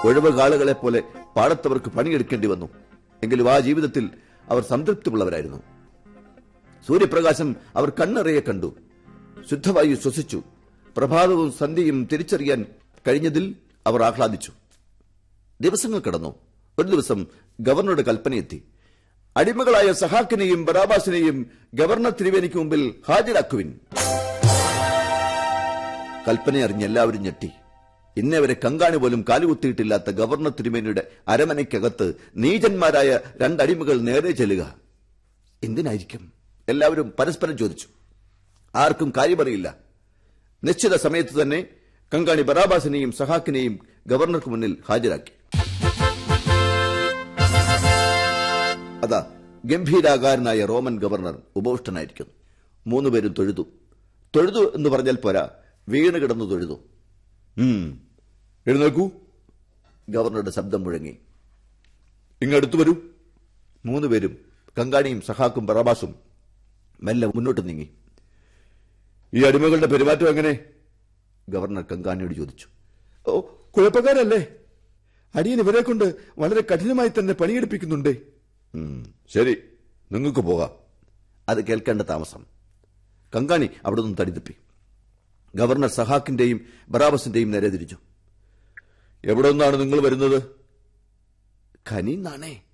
ഒഴിവ് കാളുകളെ പോലെ പാടത്തവർക്ക് പണിയെടുക്കേണ്ടി വന്നു എങ്കിലും ആ ജീവിതത്തിൽ അവർ സംതൃപ്തിയുള്ളവരായിരുന്നു സൂര്യപ്രകാശം അവർ കണ്ണിറയെ കണ്ടു ശുദ്ധവായു ശ്വസിച്ചു പ്രഭാതവും സന്ധ്യയും തിരിച്ചറിയാൻ കഴിഞ്ഞതിൽ അവർ ആഹ്ലാദിച്ചു ദിവസങ്ങൾ കടന്നു ഒരു ദിവസം ഗവർണറുടെ കൽപ്പനയെത്തി അടിമകളായ സഹാക്കിനെയും ബറാബാസിനെയും ഗവർണർ തിരുവേനിക്ക് മുമ്പിൽ ഹാജരാക്കുവിൻ കൽപ്പന അറിഞ്ഞ് എല്ലാവരും ഞെട്ടി ഇന്നേ വരെ കങ്കാണി പോലും കാലുകുത്തിയിട്ടില്ലാത്ത ഗവർണർ തിരുമേനിയുടെ അരമനയ്ക്കകത്ത് നീചന്മാരായ രണ്ടടിമകൾ നേരെ ചെല്ലുക എന്തിനായിരിക്കും എല്ലാവരും പരസ്പരം ചോദിച്ചു ആർക്കും കാര്യമറിയില്ല നിശ്ചിത സമയത്ത് തന്നെ കങ്കാണി ബറാബാസിനെയും സഹാക്കിനെയും ഗവർണർക്ക് മുന്നിൽ ഹാജരാക്കി അതാ ഗംഭീരാകാരനായ റോമൻ ഗവർണർ ഉപവിഷ്ടനായിരിക്കുന്നു മൂന്നുപേരും തൊഴുതു തൊഴുതു എന്ന് പറഞ്ഞാൽ പോരാ വീണ് കിടന്നു തൊഴുതു ഉം, എഴുന്നേൽക്കൂ ഗവർണറുടെ ശബ്ദം മുഴങ്ങി ഇങ്ങടുത്തു വരൂ മൂന്നുപേരും കങ്കാണിയും സഹാക്കും ബറാബാസും മെല്ലെ മുന്നോട്ട് നീങ്ങി ഈ അടിമകളുടെ പെരുമാറ്റം എങ്ങനെ ഗവർണർ കങ്കാണിയോട് ചോദിച്ചു ഓ കുഴപ്പക്കാരല്ലേ അടിയൻ ഇവരെ കൊണ്ട് വളരെ കഠിനമായി തന്നെ പണിയെടുപ്പിക്കുന്നുണ്ടേ ഉം, ശരി നിങ്ങൾക്ക് പോകാം അത് കേൾക്കേണ്ട താമസം കങ്കാണി അവിടെ നിന്ന് തടിതപ്പി ഗവർണർ സഹാക്കിന്റെയും ബറാബസിന്റെയും നേരെ തിരിച്ചു എവിടെ നിന്നാണ് നിങ്ങൾ വരുന്നത് ഖനിന്നാണേ